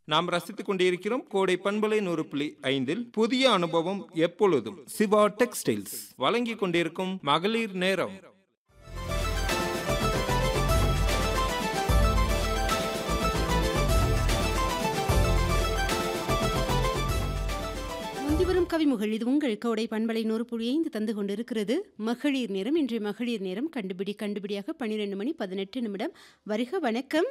நாம் ரசித்துக் கொண்டிருக்கிறோம் கோடை பண்பலை நூறு புள்ளி ஐந்தில் புதிய அனுபவம் எப்பொழுதும் சிவா டெக்ஸ்டைல்ஸ் வழங்கிக் கொண்டிருக்கும் மகளிர் நேரம் முந்திவரும் கவிமுகள் இது உங்கள் கோடை பண்பலை நூறு புள்ளி ஐந்து தந்து கொண்டிருக்கிறது மகளிர் நேரம் இன்றைய மகளிர் நேரம் கண்டுபிடி கண்டுபிடியாக பன்னிரெண்டு மணி பதினெட்டு நிமிடம் வருக வணக்கம்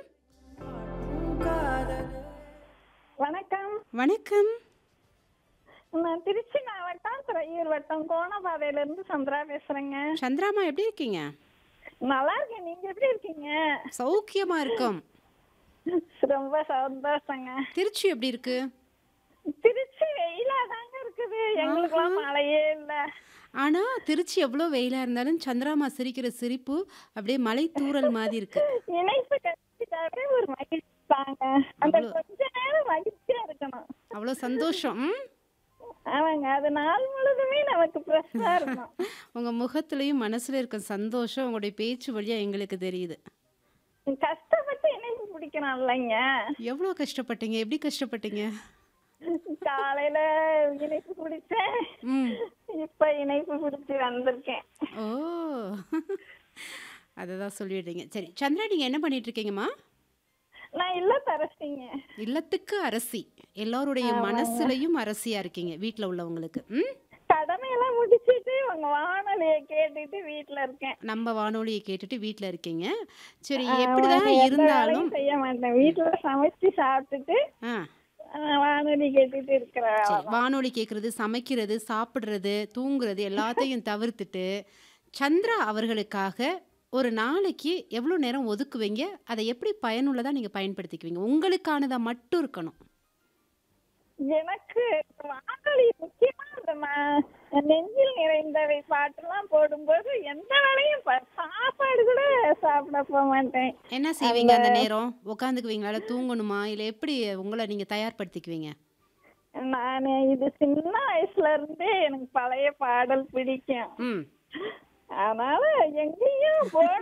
வணக்கம் வணக்கம் நான் திருச்சி மாவட்டம் துறையூர் வட்டம் கோணபாதையில இருந்து சந்திரா பேசுறேங்க சந்திராமா எப்படி இருக்கீங்க நல்லா இருக்கேன் நீங்க எப்படி இருக்கீங்க சௌக்கியமா இருக்கோம் ரொம்ப சந்தோஷங்க திருச்சி எப்படி இருக்கு திருச்சி வெயிலா தாங்க இருக்குது எங்களுக்குலாம் மழையே இல்ல ஆனா திருச்சி எவ்வளோ வெயிலா இருந்தாலும் சந்திராமா சிரிக்கிற சிரிப்பு அப்படியே மலை தூறல் மாதிரி இருக்கு இணைப்பு கட்டிட்டாவே ஒரு மகிழ்ச்சி தாங்க அந்த கொஞ்ச நேரம் மகிழ்ச்சியா இருக்கணும் அவ்வளோ சந்தோஷம் ம்? ஆமாங்க அது நாள் முழுதுமே நமக்கு ஃப்ரெஷ்ஷா இருக்கும் உங்க முகத்துலயும் மனசுல இருக்க சந்தோஷம் உங்களுடைய பேச்சு வழியா எங்களுக்கு தெரியுது கஷ்டப்பட்டு இணைப்பு பிடிக்கணும் இல்லைங்க எவ்வளோ கஷ்டப்பட்டீங்க எப்படி கஷ்டப்பட்டீங்க காலையில இணைப்பு பிடிச்சேன் ம் இப்ப இணைப்பு பிடிச்சி வந்திருக்கேன் ஓ அதை தான் சொல்லிடுறீங்க சரி சந்திரா நீங்கள் என்ன பண்ணிட்டு இருக்கீங்கம்மா நான் இல்ல தரசிங்க இல்லத்துக்கு அரசி எல்லாருடைய மனசுலையும் அரசியா இருக்கீங்க வீட்டில் உள்ளவங்களுக்கு ம் கடமையெல்லாம் முடிச்சிட்டு உங்க வானொலியை கேட்டுட்டு வீட்டுல இருக்கேன் நம்ம வானொலியை கேட்டுட்டு வீட்டில் இருக்கீங்க சரி ஆமா, எப்படிதான் எந்த இருந்தாலும் வேலையும் செய்ய மாட்டேன் வீட்டுல சமைச்சு சாப்பிட்டுட்டு ஆ ஆஹ், வானொலி கேட்டுட்டு இருக்கிற சரி வானொலி கேட்குறது சமைக்கிறது சாப்பிட்றது தூங்குறது எல்லாத்தையும் தவிர்த்துட்டு சந்திரா அவர்களுக்காக ஒரு நாளைக்கு எவ்வளோ நேரம் ஒதுக்குவீங்க அதை எப்படி பயனுள்ளதாக நீங்கள் பயன்படுத்திக்குவீங்க உங்களுக்கானதா மட்டும் இருக்கணும் எனக்கு வானொலி முக்கியமா இந்த ம- நெஞ்சில் நிறைந்தவை பாட்டெல்லாம் போடும்போது எந்த வேலையும் ப- சாப்பாடு கூட சாப்பிட போக மாட்டேன் என்ன செய்வீங்க அந்த நேரம் உட்காந்துக்குவீங்களா இல்லை தூங்கணுமா இல்லை எப்படி உங்களை நீங்கள் தயார்படுத்திக்குவீங்க நான் இது சின்ன வயசுல இருந்தே எனக்கு பழைய பாடல் பிடிக்கும் ம் அதனால எங்கேயும் போன